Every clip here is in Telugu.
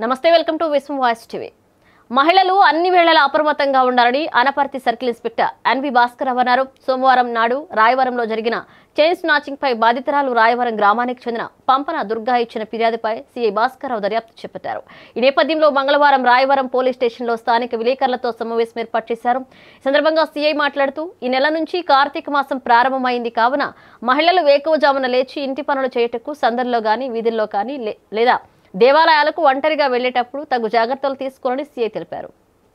నమస్తే welcome to Vishwam voice TV మహిళలు అన్ని వేళలా అప్రమత్తంగా ఉండాలని Anaparthi circle inspector NV Bhaskar అన్నారు సోమవారం నాడు రాయవరంలో జరిగిన చైన్ స్నాచింగ్ పై బాధితురాలు రాయవరం గ్రామానికి చెందిన పంపన దుర్గా ఇచ్చిన ఫిర్యాదుపై సీఐ భాస్కర్ రావు దర్యాప్తు చేపట్టారు ఈ నేపథ్యంలో మంగళవారం రాయవరం పోలీస్ స్టేషన్లో స్థానిక విలేకరులతో సమావేశం ఏర్పాటు చేశారు ఈ సందర్భంగా సీఐ మాట్లాడుతూ ఈ నెల నుంచి కార్తీక మాసం ప్రారంభమైంది కావున మహిళలు వేకువజామున లేచి ఇంటి పనులు చేయుటకు సందర్లో గాని వీధుల్లో కానీ లే- లేదా దేవాలయాలకు ఒంటరిగా వెళ్లేటప్పుడు తగు జాగ్రత్తలు తీసుకోవాలని సీఐ తెలిపారు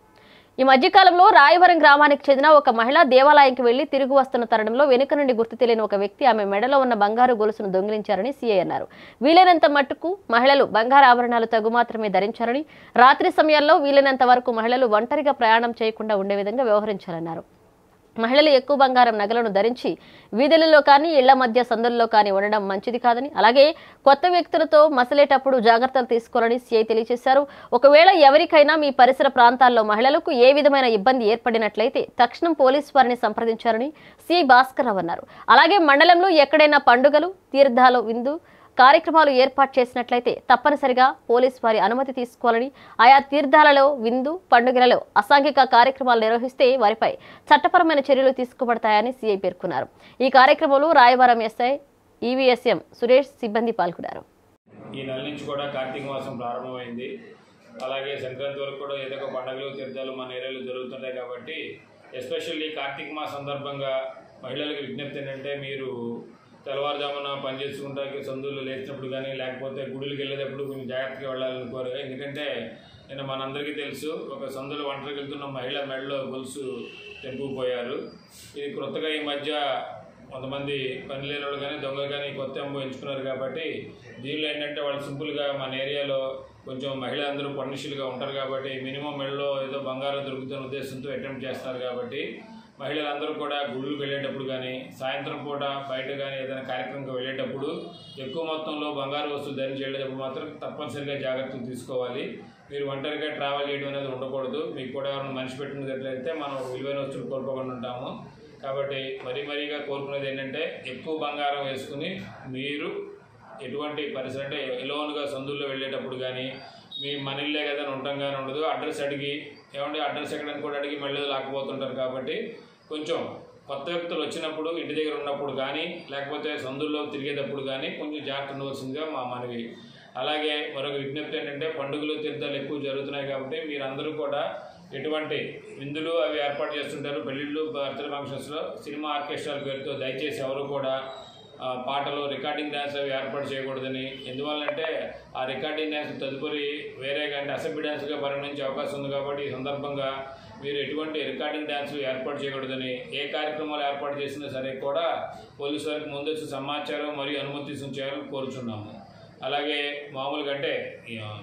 ఈ మధ్యకాలంలో రాయవరం గ్రామానికి చెందిన ఒక మహిళ దేవాలయానికి వెళ్లి తిరిగి వస్తున్న తరుణంలో వెనుక నుండి గుర్తు తెలియని ఒక వ్యక్తి ఆమె మెడలో ఉన్న బంగారు గొలుసును దొంగిలించారని సీఐ అన్నారు వీలైనంత మట్టుకు మహిళలు బంగారు ఆభరణాలు తగు మాత్రమే ధరించారని రాత్రి సమయాల్లో వీలైనంత వరకు మహిళలు ఒంటరిగా ప్రయాణం చేయకుండా ఉండే విధంగా వ్యవహరించాలన్నారు మహిళలు ఎక్కువ బంగారం నగలను ధరించి వీధులలో కానీ ఇళ్ల మధ్య సందుల్లో కానీ ఉండడం మంచిది కాదని అలాగే కొత్త వ్యక్తులతో మసలేటప్పుడు జాగ్రత్తలు తీసుకోవాలని సీఐ తెలియజేశారు ఒకవేళ ఎవరికైనా మీ పరిసర ప్రాంతాల్లో మహిళలకు ఏ విధమైన ఇబ్బంది ఏర్పడినట్లయితే తక్షణం పోలీసు వారిని సంప్రదించారని సీఐ భాస్కర్ రావు అన్నారు అలాగే మండలంలో ఎక్కడైనా పండుగలు తీర్థాలు విందు కార్యక్రమాలు ఏర్పాటు చేసినట్లయితే తప్పనిసరిగా పోలీస్ వారి అనుమతి తీసుకోవాలని ఆయా తీర్థాలలో విందు పండుగలలో అసాంఘిక కార్యక్రమాలు నిర్వహిస్తే వారిపై చట్టపరమైన చర్యలు తీసుకోబడతాయని సీఐ పేర్కొన్నారు ఈ కార్యక్రమంలో రాయవరం ఎస్ఐ ఈవీఎస్ఎం సురేష్ సిబ్బంది పాల్గొన్నారు ఈ నెల నుంచి కూడా కార్తీక మాసం ప్రారంభమైంది అలాగే సంక్రాంతి వరకు కూడా ఏదో ఒక పండుగలు తీర్థాలు మన ఏరియాలో జరుగుతుంటాయి కాబట్టి ఎస్పెషల్లీ కార్తీక మాసం సందర్భంగా మహిళలకు విజ్ఞప్తి ఏంటంటే మీరు తెల్లవారుజామున పని చేసుకుంటానికి సందులు లేచినప్పుడు కానీ లేకపోతే గుడులకు వెళ్ళేటప్పుడు కొంచెం జాగ్రత్తగా వెళ్ళాలనుకోరు ఎందుకంటే నేను మనందరికీ తెలుసు ఒక సందులో ఒంటరికి వెళ్తున్న మహిళ మెడలో గొలుసు తెంపుకుపోయారు ఇది కొత్తగా ఈ మధ్య కొంతమంది పని లేని వాళ్ళు కానీ దొంగలు కానీ కొత్త ఎంబో ఎంచుకున్నారు కాబట్టి దీనిలో ఏంటంటే వాళ్ళు సింపుల్గా మన ఏరియాలో కొంచెం మహిళలందరూ పర్నిషులుగా ఉంటారు కాబట్టి మినిమం మెడలో ఏదో బంగారం దొరుకుతున్న ఉద్దేశంతో అటెంప్ట్ చేస్తారు కాబట్టి మహిళలందరూ కూడా గుళ్ళకి వెళ్ళేటప్పుడు కానీ సాయంత్రం పూట బయట కానీ ఏదైనా కార్యక్రమంకి వెళ్ళేటప్పుడు ఎక్కువ మొత్తంలో బంగారు వస్తువులు ధరించి వెళ్ళేటప్పుడు మాత్రం తప్పనిసరిగా జాగ్రత్తలు తీసుకోవాలి మీరు ఒంటరిగా ట్రావెల్ చేయడం అనేది ఉండకూడదు మీకు కూడా ఎవరైనా మనిషి పెట్టినట్లయితే మనం విలువైన వస్తువులు కోల్పోకుండా ఉంటాము కాబట్టి మరీ మరీగా కోరుకునేది ఏంటంటే ఎక్కువ బంగారం వేసుకుని మీరు ఎటువంటి పరిస్థితి అంటే ఎలోన్గా సందుల్లో వెళ్ళేటప్పుడు కానీ మీ మన ఇల్లే కదా అని ఉంటాం కానీ ఉండదు అడ్రస్ అడిగి ఏమంటే అడ్రస్ ఎక్కడానికి కూడా అడిగి మళ్ళీ లాక్కుపోతుంటారు కాబట్టి కొంచెం కొత్త వ్యక్తులు వచ్చినప్పుడు ఇంటి దగ్గర ఉన్నప్పుడు కానీ లేకపోతే సందుల్లో తిరిగేటప్పుడు కానీ కొంచెం జాగ్రత్త ఉండవలసిందిగా మా మనవి అలాగే మరొక విజ్ఞప్తి ఏంటంటే పండుగలు తీర్థాలు ఎక్కువ జరుగుతున్నాయి కాబట్టి మీరందరూ కూడా ఎటువంటి విందులు అవి ఏర్పాటు చేస్తుంటారు పెళ్ళిళ్ళు బర్త్డే ఫంక్షన్స్లో సినిమా ఆర్కెస్ట్రాల పేరుతో దయచేసి ఎవరు కూడా ఆ, పాటలు రికార్డింగ్ డ్యాన్స్ అవి ఏర్పాటు చేయకూడదని ఎందువల్లంటే ఆ రికార్డింగ్ డ్యాన్స్ తదుపరి వేరే అంటే అసెంబ్లీ డ్యాన్స్గా పరిగణించే అవకాశం ఉంది కాబట్టి ఈ సందర్భంగా మీరు ఎటువంటి రికార్డింగ్ డ్యాన్స్లు ఏర్పాటు చేయకూడదని ఏ కార్యక్రమాలు ఏర్పాటు చేసినా సరే కూడా పోలీసు వారికి ముందొచ్చి సమాచారం మరియు అనుమతి చేయాలని కోరుచున్నాము అలాగే మామూలుగా అంటే ఈ, ఆ,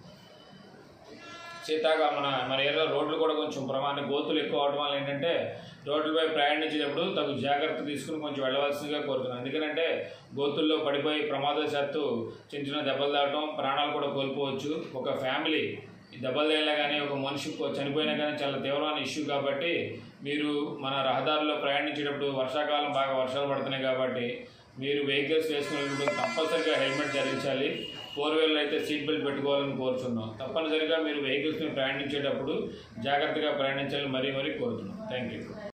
సీతాగా మన మన ఏరియాలో రోడ్లు కూడా కొంచెం ప్రమాణ గోతులు ఎక్కువ అవడం వల్ల ఏంటంటే రోడ్లపై ప్రయాణించేటప్పుడు తగు జాగ్రత్త తీసుకుని కొంచెం వెళ్ళవలసిందిగా కోరుతున్నాను ఎందుకంటే గోతుల్లో పడిపోయి ప్రమాదవశాత్తు చిన్న చిన్న దెబ్బలు తాగడం ప్రాణాలు కూడా కోల్పోవచ్చు ఒక ఫ్యామిలీ ఈ దెబ్బలు తగిలినా కానీ ఒక మనిషి కో- చనిపోయినా కానీ చాలా తీవ్రమైన ఇష్యూ కాబట్టి మీరు మన రహదారిలో ప్రయాణించేటప్పుడు వర్షాకాలం బాగా వర్షాలు పడుతున్నాయి కాబట్టి మీరు వెహికల్స్ వేసుకుని వెళ్ళినప్పుడు కంపల్సరిగా హెల్మెట్ ధరించాలి ఫోర్ వీలర్ అయితే సీట్ బెల్ట్ పెట్టుకోవాలని కోరుచున్నాం తప్పనిసరిగా మీరు వెహికల్స్ని ప్రయాణించేటప్పుడు జాగ్రత్తగా ప్రయాణించాలని మరీ మరీ కోరుతున్నాం థ్యాంక్ యూ